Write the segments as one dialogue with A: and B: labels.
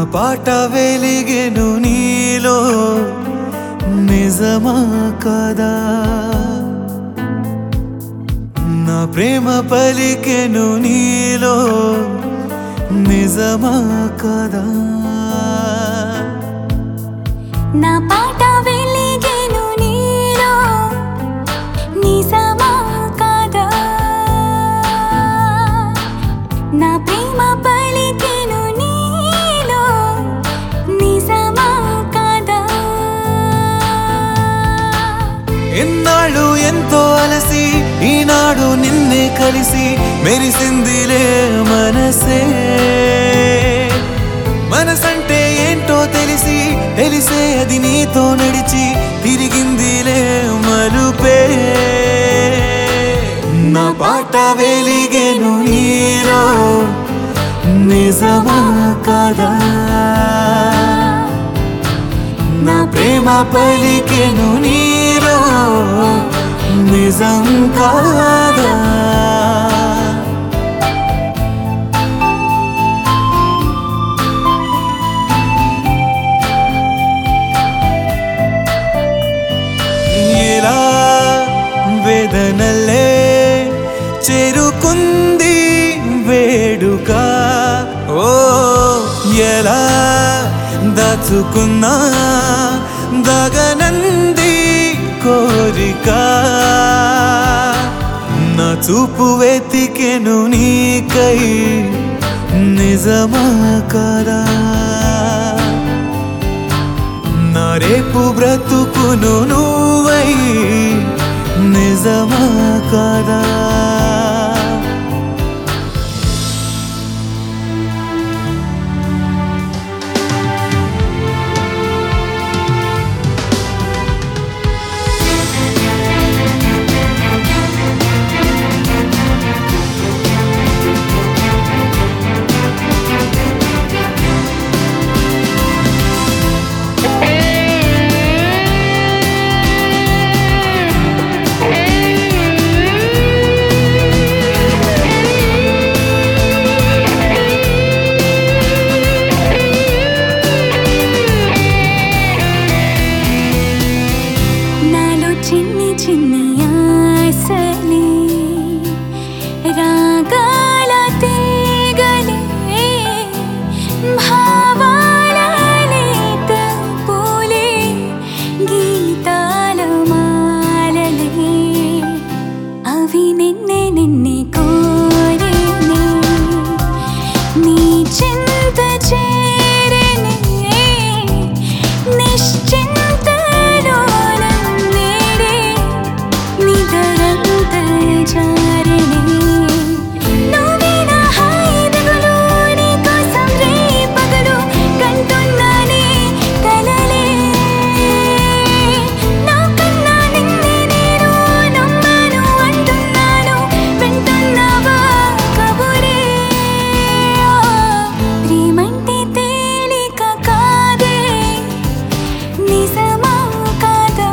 A: పాట వెలిగెను నీలో నిజమా కదా నా ప్రేమ పలికెను నీలో నిజమా కదా
B: నా పాట వెలిగెను నీలో నిజమా కాదా నా ప్రేమ పలికెను నీలో నిజమా కాదా
A: ఎన్నాళ్ళు ఎంతో అలసి ఈనాడు నిన్నే కలిసి మెరిసిందిలే మనసే మనసంటే ఏంటో తెలిసి తెలిసే అది నీతో నడిచి తిరిగిందిలే మలుపే నా పాట వెలిగెను నీలో నిజమా కదా నా ప్రేమ పలికెను నీలో నిజం కాదా ఎలా వేదనలే చేరుకుంది వేడుక ఓ ఎలా దాచుకున్నా దగనంది కోరిక నా చూపు వెతికెను నీకై నిజమా కదా నా రేపు బ్రతుకును నువ్వై నిజమా కదా
B: నాలో చిన్ని చిన్ని ఆశలే రాగాల తీగలే భావాల లేత పూలే గీతాల మాలలే అవి నిన్నే నిన్నే కోరేనే నీ చింత చేరనే నిశ్చింతలోన నేడే నిదరంత జారనే నువ్వే నా హాయి దిగులు నీకోసం రే పగలు కంటున్నానే కలలే నా కన్నా నిన్నే నేను నమ్మాను అంటున్నాను వింటున్నావా కబురే ప్రేమంటే తేలిక కాదే నిజమా కాదా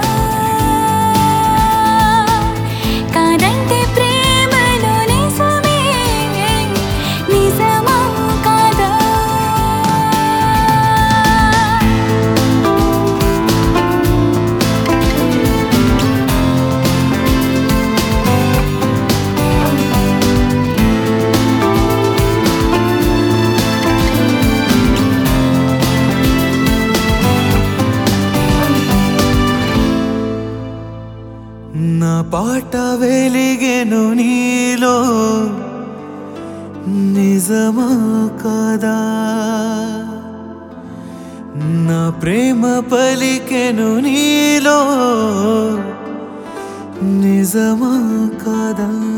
B: కాదంటే ప్రేమలో నిజమే నిజమా కాదా
A: నా పాట వెలిగెను నీలో నిజమా కదా నా ప్రేమ పలికెను నీలో నిజమా కదా